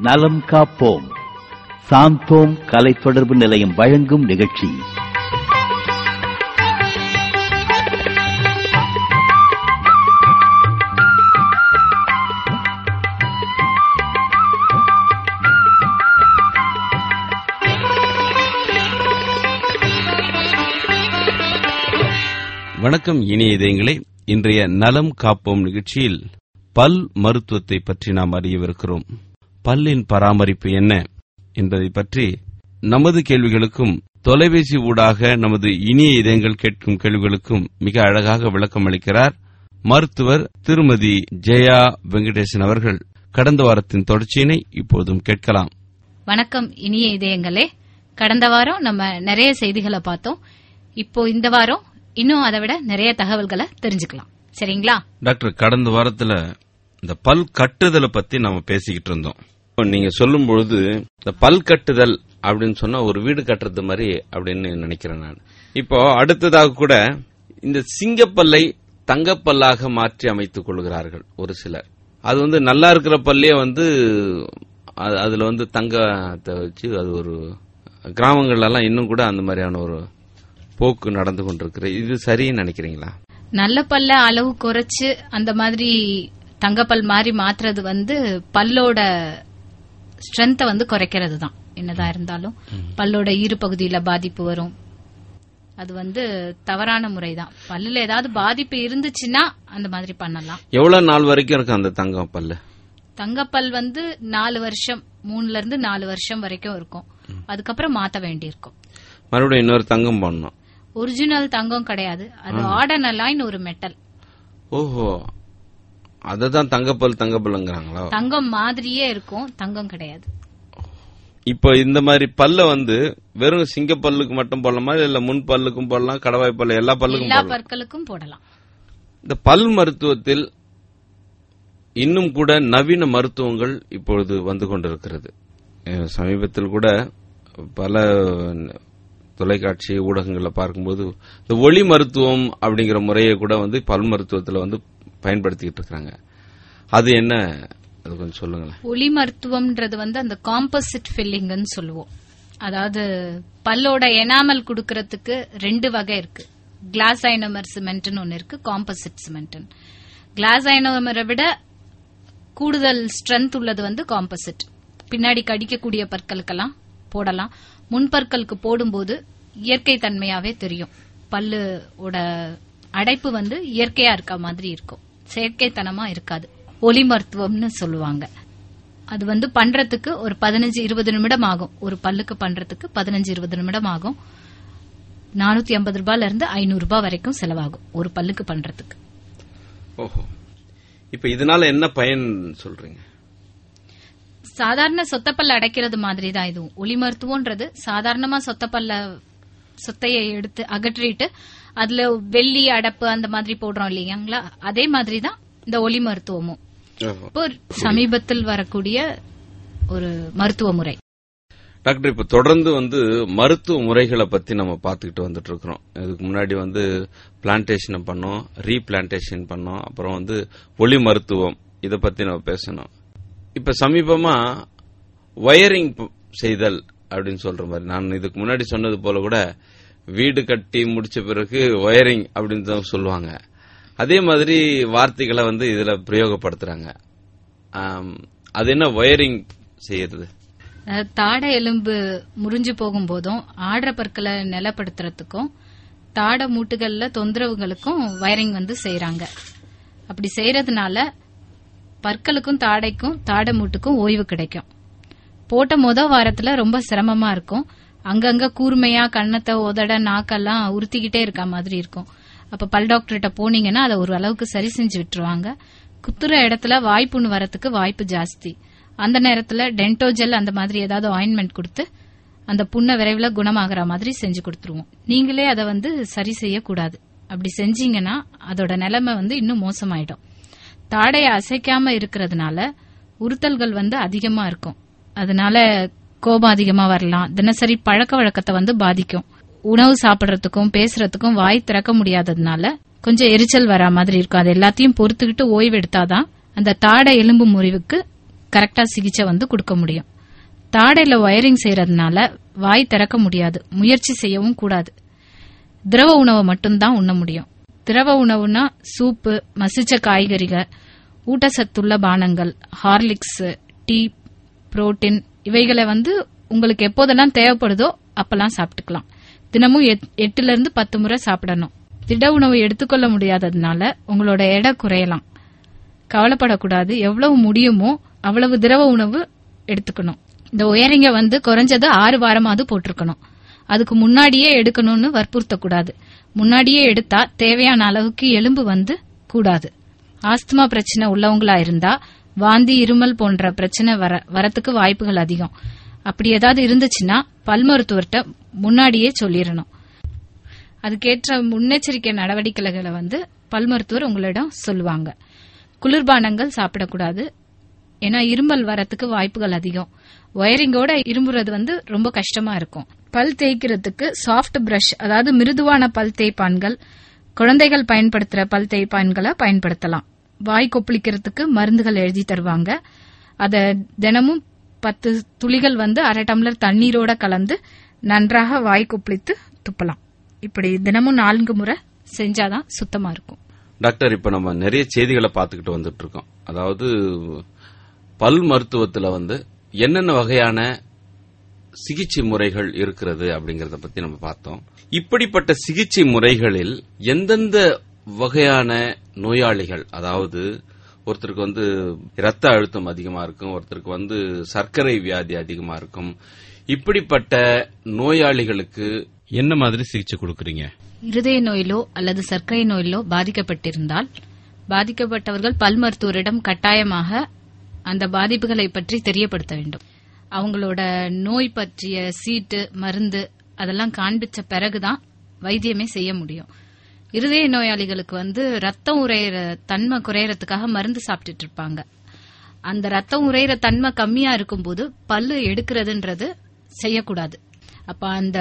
நலம் காப்போம் சாந்தோம் கலை தொடர்பு நிலையம் வழங்கும் நிகழ்ச்சி வணக்கம் இனிய இதயங்களே இன்றைய நலம் காப்போம் நிகழ்ச்சியில் பல் மருத்துவத்தை பற்றி நாம் அறியவிருக்கிறோம் பல்லின் பராமரிப்பு என்ன என்பதை பற்றி நமது கேள்விகளுக்கும் தொலைபேசி ஊடாக நமது இனிய இதயங்கள் கேட்கும் கேள்விகளுக்கும் மிக அழகாக விளக்கம் அளிக்கிறார் மருத்துவர் திருமதி ஜெயா வெங்கடேசன் அவர்கள் கடந்த வாரத்தின் தொடர்ச்சியினை இப்போதும் கேட்கலாம் வணக்கம் இனிய இதயங்களே கடந்த வாரம் நம்ம நிறைய செய்திகளை பார்த்தோம் இப்போ இந்த வாரம் இன்னும் அதை விட நிறைய தகவல்களை தெரிஞ்சுக்கலாம் சரிங்களா டாக்டர் கடந்த வாரத்துல இந்த பல் கட்டுதலை பத்தி நம்ம பேசிக்கிட்டு இருந்தோம் இப்போ நீங்க சொல்லும் பொழுது இந்த பல் கட்டுதல் அப்படின்னு சொன்னா ஒரு வீடு கட்டுறது மாதிரி அப்படின்னு நினைக்கிறேன் நான் இப்போ அடுத்ததாக கூட இந்த சிங்கப்பல்லை தங்கப்பல்லாக மாற்றி அமைத்துக் கொள்கிறார்கள் ஒரு சிலர் அது வந்து நல்லா இருக்கிற பல்லே வந்து அது- அதுல வந்து தங்கத்தை வச்சு அது ஒரு கிராமங்கள்ல எல்லாம் இன்னும் கூட அந்த மாதிரியான ஒரு போக்கு நடந்து கொண்டிருக்கு இது சரின்னு நினைக்கிறீங்களா நல்ல பல்ல அளவு குறைச்சு அந்த மாதிரி தங்கப்பல் மாதிரி மாத்துறது வந்து பல்லோட ஸ்ட்ரென்த்தை வந்து குறைக்கிறது தான் என்னதான் இருந்தாலும் பல்லோட ஈறு பகுதியில பாதிப்பு வரும் அது வந்து தவறான முறைதான் பல்லுல ஏதாவது பாதிப்பு இருந்துச்சுன்னா அந்த மாதிரி பண்ணலாம் எவ்வளவு நாள் வரைக்கும் இருக்கும் அந்த தங்கம் பல்லு தங்கப்பல் வந்து நாலு வருஷம் மூணுல இருந்து நாலு வருஷம் வரைக்கும் இருக்கும் அதுக்கப்புறம் மாத்த வேண்டியிருக்கும் மறுபடியும் இன்னொரு தங்கம் போடணும் ஒரிஜினல் தங்கம் கிடையாது அது ஆடனலாயின் ஒரு மெட்டல் ஓஹோ அததான் தங்கப்பல் தங்கப்பல்ங்கிறாங்களா தங்கம் மாதிரியே இருக்கும் தங்கம் கிடையாது இப்போ இந்த மாதிரி பல்ல வந்து வெறும் சிங்கப்பல்லுக்கு மட்டும் போடலாமா இல்ல முன் பல்லுக்கும் போடலாம் கடவாய் பல்லு எல்லா பல்லுக்கும் எல்லா போடலாம் பற்களுக்கும் போடலாம் இந்த பல் மருத்துவத்தில் இன்னும் கூட நவீன மருத்துவங்கள் இப்பொழுது வந்து கொண்டிருக்கிறது அஹ் சமீபத்தில் கூட பல தொலைக்காட்சி ஊடகங்கள்ல பார்க்கும்போது இந்த ஒளி மருத்துவம் அப்படிங்கிற முறையை கூட வந்து பல் மருத்துவத்துல வந்து பயன்படுத்திக்கிட்டு இருக்காங்க அது என்ன அது கொஞ்சம் சொல்லுங்களேன் ஒளி மருத்துவம்ன்றது வந்து அந்த காம்போசிட் ஃபில்லிங்னு சொல்லுவோம் அதாவது பல்லோட எனாமல் கொடுக்கறதுக்கு ரெண்டு வகை இருக்கு கிளாஸ் ஐனோமர் சிமெண்ட்னு ஒன்னு இருக்கு காம்போசிட் சிமெண்ட் கிளாஸ் ஐனோமரை விட கூடுதல் ஸ்ட்ரென்த் உள்ளது வந்து காம்போசிட் பின்னாடி கடிக்கக்கூடிய பற்களுக்கெல்லாம் போடலாம் முன்பற்களுக்கு போடும்போது இயற்கை தன்மையாவே தெரியும் பல்லுவோட அடைப்பு வந்து இயற்கையா இருக்க மாதிரி இருக்கும் செயற்கைத்தனமா இருக்காது ஒளி மருத்துவம்னு சொல்லுவாங்க அது வந்து பண்றதுக்கு ஒரு பதினஞ்சு இருபது நிமிடம் ஆகும் ஒரு பல்லுக்கு பண்றதுக்கு பதினஞ்சு இருபது நிமிடம் ஆகும் நானூத்தி ஐம்பது ரூபாயில இருந்து ஐநூறு ரூபாய் வரைக்கும் செலவாகும் ஒரு பல்லுக்கு பண்றதுக்கு ஓஹோ இப்ப இதனால என்ன பயன் சொல்றீங்க சாதாரண சொத்தப்பல்ல அடைக்கிறது மாதிரி தான் இதுவும் ஒளி மருத்துவம்ன்றது சாதாரணமா சொத்தப்பல்ல சொத்தையை எடுத்து அகற்றிட்டு அதுல வெள்ளி அடப்பு அந்த மாதிரி போடுறோம் இல்லைங்களா அதே மாதிரி தான் இந்த ஒளி மருத்துவமும் ஓஹோ. இப்போ சமீபத்தில் வரக்கூடிய ஒரு மருத்துவ முறை டாக்டர் இப்ப தொடர்ந்து வந்து மருத்துவ முறைகளை பத்தி நம்ம பார்த்துக்கிட்டு வந்துட்டு இருக்கிறோம் இதுக்கு முன்னாடி வந்து பிளான்டேஷன் பண்ணோம் ரீபிளான்டேஷன் பண்ணோம் அப்புறம் வந்து ஒளி மருத்துவம் இத பத்தி நம்ம பேசணும் இப்ப சமீபமா வயரிங் ப- செய்தல் அப்படின்னு சொல்ற மாதிரி நான் இதுக்கு முன்னாடி சொன்னது போல கூட வீடு கட்டி முடிச்ச பிறகு வயரிங் அப்படின்னு தான் சொல்லுவாங்க அதே மாதிரி வார்த்தைகளை வந்து இதுல பிரயோகப்படுத்துறாங்க ஆம், அது என்ன வயரிங் செய்யறது அதாவது தாடை எலும்பு முறிஞ்சு போகும்போதும் ஆடுற பற்களை நிலப்படுத்துறதுக்கும் தாடை மூட்டுகள்ல தொந்தரவுகளுக்கும் வயரிங் வந்து செய்றாங்க அப்படி செய்யறதுனால பற்களுக்கும் தாடைக்கும் தாடை மூட்டுக்கும் ஓய்வு கிடைக்கும் போட்ட முத வாரத்துல ரொம்ப சிரமமா இருக்கும் அங்கங்க கூர்மையா கண்ணத்தை உதட நாக்கெல்லாம் உறுத்திக்கிட்டே இருக்க மாதிரி இருக்கும் அப்ப பல் டாக்டர்கிட்ட போனீங்கன்னா அதை ஒரு அளவுக்கு சரி செஞ்சு விட்டுருவாங்க குத்துற இடத்துல வாய்ப்புண்ணு வரத்துக்கு வாய்ப்பு ஜாஸ்தி அந்த நேரத்துல டென்டோஜெல் அந்த மாதிரி ஏதாவது ஆயின்மெண்ட் கொடுத்து அந்த புண்ணை விரைவில் குணமாகற மாதிரி செஞ்சு கொடுத்துருவோம் நீங்களே அதை வந்து சரி செய்யக்கூடாது அப்படி செஞ்சீங்கன்னா அதோட நிலைமை வந்து இன்னும் மோசமாயிடும் தாடையை அசைக்காம இருக்கிறதுனால உறுத்தல்கள் வந்து அதிகமா இருக்கும் அதனால கோபம் அதிகமா வரலாம் தினசரி பழக்க வழக்கத்தை வந்து பாதிக்கும் உணவு சாப்பிடுறதுக்கும் பேசுறதுக்கும் வாய் திறக்க முடியாததுனால கொஞ்சம் எரிச்சல் வரா மாதிரி இருக்கும் அது எல்லாத்தையும் பொறுத்துக்கிட்டு ஓய்வு எடுத்தாதான் அந்த தாடை எலும்பு முறிவுக்கு கரெக்டா சிகிச்சை வந்து கொடுக்க முடியும் தாடையில ஒயரிங் செய்யறதுனால வாய் திறக்க முடியாது முயற்சி செய்யவும் கூடாது திரவ உணவை மட்டும்தான் உண்ண முடியும் திரவ உணவுனா சூப்பு மசிச்ச காய்கறிகள் ஊட்டச்சத்துள்ள பானங்கள் ஹார்லிக்ஸ் டீ புரோட்டீன் இவைகளை வந்து உங்களுக்கு எப்போதெல்லாம் தேவைப்படுதோ அப்பெல்லாம் சாப்பிட்டுக்கலாம் தினமும் எட்- எட்டுல இருந்து பத்து முறை சாப்பிடணும் திட உணவு எடுத்துக்கொள்ள முடியாததுனால உங்களோட எடை குறையலாம் கவலைப்படக்கூடாது எவ்வளவு முடியுமோ அவ்வளவு திரவ உணவு எடுத்துக்கணும் இந்த உயரிங்க வந்து குறைஞ்சது ஆறு வாரமாவது போட்டிருக்கணும் அதுக்கு முன்னாடியே எடுக்கணும்னு வற்புறுத்தக்கூடாது முன்னாடியே எடுத்தா தேவையான அளவுக்கு எலும்பு வந்து கூடாது ஆஸ்துமா பிரச்சனை உள்ளவங்களா இருந்தா வாந்தி இருமல் போன்ற பிரச்சனை வர வரத்துக்கு வாய்ப்புகள் அதிகம் அப்படி ஏதாவது இருந்துச்சுன்னா பல் மருத்துவர்கிட்ட முன்னாடியே சொல்லிடணும் அதுக்கேற்ற முன்னெச்சரிக்கை நடவடிக்கைகளை வந்து பல் மருத்துவர் உங்களிடம் சொல்லுவாங்க குளிர்பானங்கள் சாப்பிடக்கூடாது ஏன்னா இருமல் வரத்துக்கு வாய்ப்புகள் அதிகம் ஒயரிங்கோட இரும்புறது வந்து ரொம்ப கஷ்டமா இருக்கும் பல் தேய்க்கிறதுக்கு சாஃப்ட் பிரஷ் அதாவது மிருதுவான பல் தேய்ப்பான்கள் குழந்தைகள் பயன்படுத்துற பல் தேய்ப்பான்களை பயன்படுத்தலாம் வாய் கொப்பளிக்கிறதுக்கு மருந்துகள் எழுதி தருவாங்க அத தினமும் பத்து துளிகள் வந்து அரை டம்ளர் தண்ணீரோட கலந்து நன்றாக வாய் கொப்பளித்து துப்பலாம் இப்படி தினமும் நான்கு முறை செஞ்சாதான் சுத்தமா இருக்கும் டாக்டர் இப்ப நம்ம நிறைய செய்திகளை பார்த்துக்கிட்டு வந்துட்டு இருக்கோம் அதாவது பல் மருத்துவத்துல வந்து என்னென்ன வகையான சிகிச்சை முறைகள் இருக்கிறது அப்படிங்கறத பத்தி நம்ம பார்த்தோம் இப்படிப்பட்ட சிகிச்சை முறைகளில் எந்தெந்த வகையான நோயாளிகள் அதாவது ஒருத்தருக்கு வந்து இரத்த அழுத்தம் அதிகமா இருக்கும் ஒருத்தருக்கு வந்து சர்க்கரை வியாதி அதிகமா இருக்கும் இப்படிப்பட்ட நோயாளிகளுக்கு என்ன மாதிரி சிகிச்சை கொடுக்கறீங்க இருதய நோயிலோ அல்லது சர்க்கரை நோயிலோ பாதிக்கப்பட்டிருந்தால் பாதிக்கப்பட்டவர்கள் பல் மருத்துவரிடம் கட்டாயமாக அந்த பாதிப்புகளை பற்றி தெரியப்படுத்த வேண்டும் அவங்களோட நோய் பற்றிய சீட்டு மருந்து அதெல்லாம் காண்பிச்ச பிறகுதான் வைத்தியமே செய்ய முடியும் இருதய நோயாளிகளுக்கு வந்து ரத்தம் உறையிற தன்மை குறையறதுக்காக மருந்து சாப்பிட்டுட்டு இருப்பாங்க அந்த ரத்தம் உறையிற தன்மை கம்மியா இருக்கும்போது பல்லு எடுக்கிறதுன்றது செய்யக்கூடாது அப்ப அந்த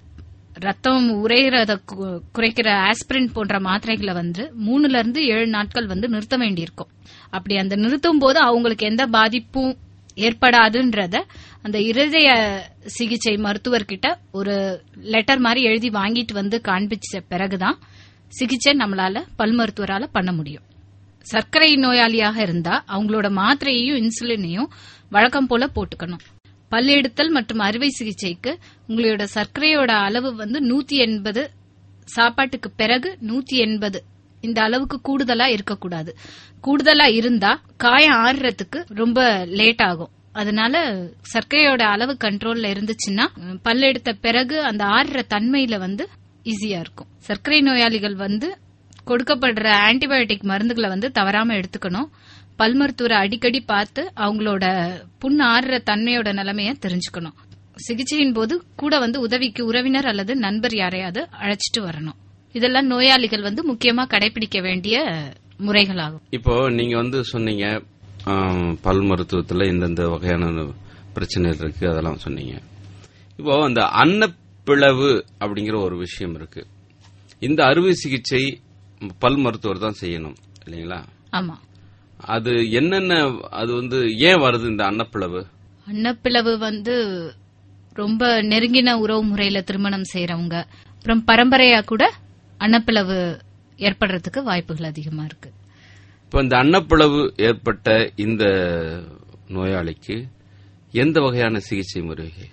ரத்தம் உறையிறத கு- குறைக்கிற ஆஸ்பிரின் போன்ற மாத்திரைகளை வந்து மூணுல இருந்து ஏழு நாட்கள் வந்து நிறுத்த வேண்டியிருக்கும் அப்படி அந்த நிறுத்தும் போது அவங்களுக்கு எந்த பாதிப்பும் ஏற்படாதுன்றத அந்த இருதய சிகிச்சை மருத்துவர்கிட்ட ஒரு லெட்டர் மாதிரி எழுதி வாங்கிட்டு வந்து காண்பிச்ச பிறகுதான் சிகிச்சை நம்மளால பல் மருத்துவரால பண்ண முடியும் சர்க்கரை நோயாளியாக இருந்தா அவங்களோட மாத்திரையையும் இன்சுலினையும் வழக்கம் போல போட்டுக்கணும் பல் எடுத்தல் மற்றும் அறுவை சிகிச்சைக்கு உங்களோட சர்க்கரையோட அளவு வந்து நூத்தி எண்பது சாப்பாட்டுக்கு பிறகு நூத்தி எண்பது இந்த அளவுக்கு கூடுதலா இருக்கக்கூடாது கூடுதலா இருந்தா காயம் ஆறுறதுக்கு ரொம்ப லேட் ஆகும் அதனால சர்க்கரையோட அளவு கண்ட்ரோல்ல இருந்துச்சுன்னா உம், பல் எடுத்த பிறகு அந்த ஆறுற தன்மையில வந்து ஈஸியா இருக்கும் சர்க்கரை நோயாளிகள் வந்து கொடுக்கப்படுற ஆன்டிபயோட்டிக் மருந்துகளை வந்து தவறாம எடுத்துக்கணும் பல் மருத்துவரை அடிக்கடி பார்த்து அவங்களோட புண் ஆறுற தன்மையோட நிலைமைய தெரிஞ்சுக்கணும் சிகிச்சையின் போது கூட வந்து உதவிக்கு உறவினர் அல்லது நண்பர் யாரையாவது அழைச்சிட்டு வரணும் இதெல்லாம் நோயாளிகள் வந்து முக்கியமா கடைபிடிக்க வேண்டிய முறைகளாகும் இப்போ நீங்க வந்து சொன்னீங்க ஆம், பல் மருத்துவத்துல இந்தந்த வகையான பிரச்சனை இருக்கு அதெல்லாம் சொன்னீங்க இப்போ அந்த அன்னப்பிளவு அப்படிங்கிற ஒரு விஷயம் இருக்கு இந்த அறுவை சிகிச்சை பல் மருத்துவர் தான் செய்யணும் இல்லைங்களா ஆமா அது என்னென்ன அது வந்து ஏன் வருது இந்த அன்னப்பிளவு அன்னப்பிளவு வந்து ரொம்ப நெருங்கின உறவு முறையில திருமணம் செய்யறவங்க அப்புறம் பரம்பரையா கூட அன்னப்பிளவு ஏற்படுறதுக்கு வாய்ப்புகள் அதிகமா இருக்கு இப்போ இந்த அன்னப்பிளவு ஏற்பட்ட இந்த நோயாளிக்கு எந்த வகையான சிகிச்சை முறைகள்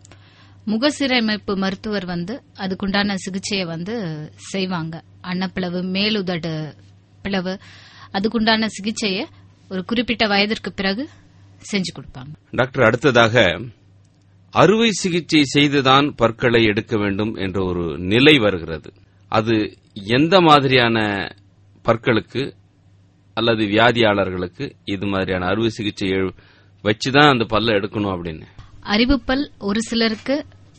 முகசீரமைப்பு மருத்துவர் வந்து அதுக்குண்டான சிகிச்சையை வந்து செய்வாங்க அன்னப்பிளவு மேலுதடு பிளவு அதுக்குண்டான சிகிச்சையை ஒரு குறிப்பிட்ட வயதிற்கு பிறகு செஞ்சு கொடுப்பாங்க டாக்டர் அடுத்ததாக அறுவை சிகிச்சை செய்துதான் பற்களை எடுக்க வேண்டும் என்ற ஒரு நிலை வருகிறது அது எந்த மாதிரியான பற்களுக்கு அல்லது வியாதியாளர்களுக்கு இது மாதிரியான அறுவை சிகிச்சை எழு- வச்சுதான் அந்த பல்ல எடுக்கணும் அப்படின்னு அறிவுப்பல் ஒரு சிலருக்கு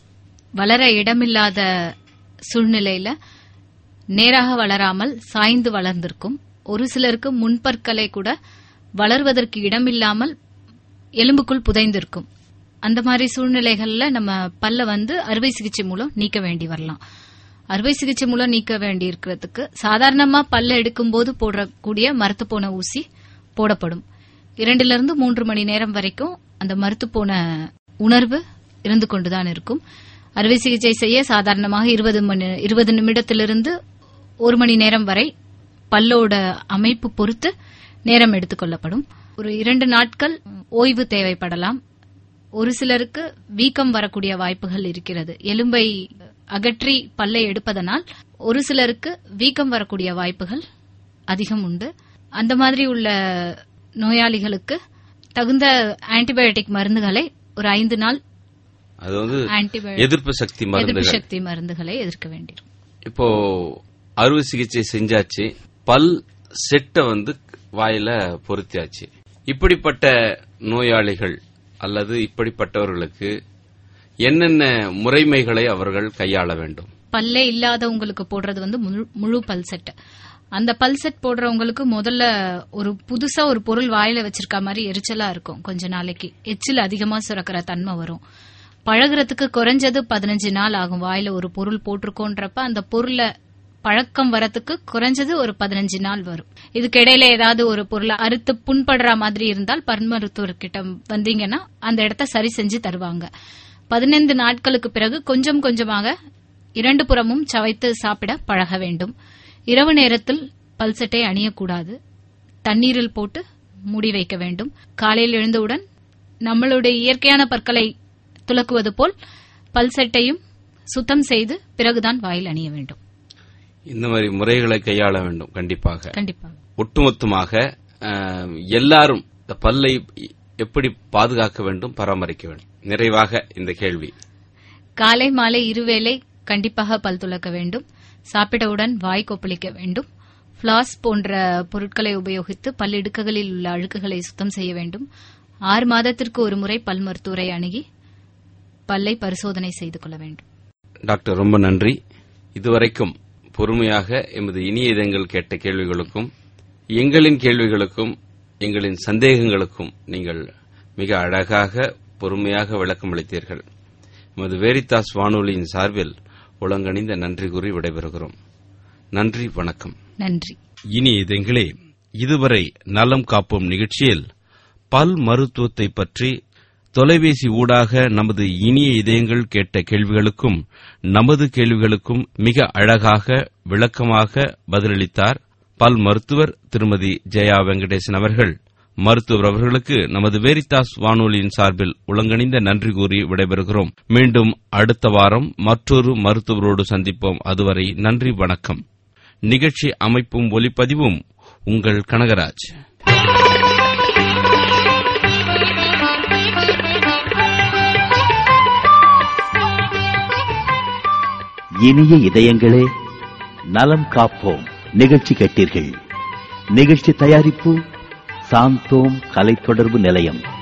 வளர இடமில்லாத சூழ்நிலையில நேராக வளராமல் சாய்ந்து வளர்ந்திருக்கும் ஒரு சிலருக்கு முன்பற்களை கூட வளர்வதற்கு இடமில்லாமல் எலும்புக்குள் புதைந்திருக்கும் அந்த மாதிரி சூழ்நிலைகள்ல நம்ம பல்ல வந்து அறுவை சிகிச்சை மூலம் நீக்க வேண்டி வரலாம் அறுவை சிகிச்சை மூலம் நீக்க வேண்டி இருக்கிறதுக்கு சாதாரணமா பல்ல எடுக்கும்போது போடக்கூடிய மரத்து போன ஊசி போடப்படும் இரண்டுல இருந்து மூன்று மணி நேரம் வரைக்கும் அந்த மறுத்து போன உணர்வு இருந்து கொண்டுதான் இருக்கும் அறுவை சிகிச்சை செய்ய சாதாரணமாக இருபது மணி இருபது நிமிடத்திலிருந்து ஒரு மணி நேரம் வரை பல்லோட அமைப்பு பொறுத்து நேரம் எடுத்துக்கொள்ளப்படும் ஒரு இரண்டு நாட்கள் ஓய்வு தேவைப்படலாம் ஒரு சிலருக்கு வீக்கம் வரக்கூடிய வாய்ப்புகள் இருக்கிறது எலும்பை அகற்றி பல்லை எடுப்பதனால் ஒரு சிலருக்கு வீக்கம் வரக்கூடிய வாய்ப்புகள் அதிகம் உண்டு அந்த மாதிரி உள்ள நோயாளிகளுக்கு தகுந்த ஆன்டிபயோட்டிக் மருந்துகளை ஒரு ஐந்து நாள் அது வந்து ஆன்டிபயோட்டிக் எதிர்ப்பு சக்தி எதிர்ப்பு மருந்துகள் சக்தி மருந்துகளை எதிர்க்க வேண்டியிருக்கும் இப்போ அறுவை சிகிச்சை செஞ்சாச்சு பல் செட்டை வந்து வாயில பொருத்தியாச்சு இப்படிப்பட்ட நோயாளிகள் அல்லது இப்படிப்பட்டவர்களுக்கு என்னென்ன முறைமைகளை அவர்கள் கையாள வேண்டும் பல்லே இல்லாதவங்களுக்கு போடுறது வந்து முழு- முழு பல் செட் அந்த பல் செட் போடுறவங்களுக்கு முதல்ல ஒரு புதுசா ஒரு பொருள் வாயில வச்சிருக்க மாதிரி எரிச்சலா இருக்கும் கொஞ்ச நாளைக்கு எச்சில் அதிகமா சுரக்கிற தன்மை வரும் பழகுறதுக்கு குறைஞ்சது பதினஞ்சு நாள் ஆகும் வாயில ஒரு பொருள் போட்டிருக்கோன்றப்ப அந்த பொருளை பழக்கம் வரத்துக்கு குறைஞ்சது ஒரு பதினஞ்சு நாள் வரும் இதுக்கு இடையில ஏதாவது ஒரு பொருளை அறுத்து புண்படுற மாதிரி இருந்தால் பல் மருத்துவர்கிட்ட வந்தீங்கன்னா அந்த இடத்த சரி செஞ்சு தருவாங்க பதினைந்து நாட்களுக்கு பிறகு கொஞ்சம் கொஞ்சமாக இரண்டு புறமும் சவைத்து சாப்பிட பழக வேண்டும் இரவு நேரத்தில் பல்சட்டை அணியக்கூடாது தண்ணீரில் போட்டு மூடி வைக்க வேண்டும் காலையில் எழுந்தவுடன் நம்மளுடைய இயற்கையான பற்களை துலக்குவது போல் பல்செட்டையும் சுத்தம் செய்து பிறகுதான் வாயில் அணிய வேண்டும் இந்த மாதிரி முறைகளை கையாள வேண்டும் கண்டிப்பாக கண்டிப்பாக ஒட்டுமொத்தமாக அஹ், எல்லாரும் இந்த பல்லை எப்படி பாதுகாக்க வேண்டும் பராமரிக்க வேண்டும் நிறைவாக இந்த கேள்வி காலை மாலை இருவேளை கண்டிப்பாக பல் துலக்க வேண்டும் சாப்பிட்டவுடன் வாய் கொப்பளிக்க வேண்டும் ஃபிளாஸ் போன்ற பொருட்களை உபயோகித்து பல்லிடுக்குகளில் உள்ள அழுக்குகளை சுத்தம் செய்ய வேண்டும் ஆறு மாதத்திற்கு ஒரு முறை பல் மருத்துவரை அணுகி பல்லை பரிசோதனை செய்து கொள்ள வேண்டும் டாக்டர் ரொம்ப நன்றி இதுவரைக்கும் பொறுமையாக எமது இனிய இதங்கள் கேட்ட கேள்விகளுக்கும் எங்களின் கேள்விகளுக்கும் எங்களின் சந்தேகங்களுக்கும் நீங்கள் மிக அழகாக பொறுமையாக விளக்கமளித்தீர்கள் எமது வேரித்தாஸ் வானொலியின் சார்பில் உலங்கணிந்த நன்றி கூறி விடைபெறுகிறோம் நன்றி வணக்கம் நன்றி இனி இதங்களே இதுவரை நலம் காப்போம் நிகழ்ச்சியில் பல் மருத்துவத்தை பற்றி தொலைபேசி ஊடாக நமது இனிய இதயங்கள் கேட்ட கேள்விகளுக்கும் நமது கேள்விகளுக்கும் மிக அழகாக விளக்கமாக பதிலளித்தார் பல் மருத்துவர் திருமதி ஜெயா வெங்கடேசன் அவர்கள் மருத்துவர் அவர்களுக்கு நமது வேரித்தாஸ் வானொலியின் சார்பில் உலங்கணிந்த நன்றி கூறி விடைபெறுகிறோம் மீண்டும் அடுத்த வாரம் மற்றொரு மருத்துவரோடு சந்திப்போம் அதுவரை நன்றி வணக்கம் நிகழ்ச்சி அமைப்பும் ஒலிப்பதிவும் உங்கள் கனகராஜ் இனிய இதயங்களே நலம் காப்போம் நிகழ்ச்சி கேட்டீர்கள் நிகழ்ச்சி தயாரிப்பு சாந்தோம் கலை தொடர்பு நிலையம்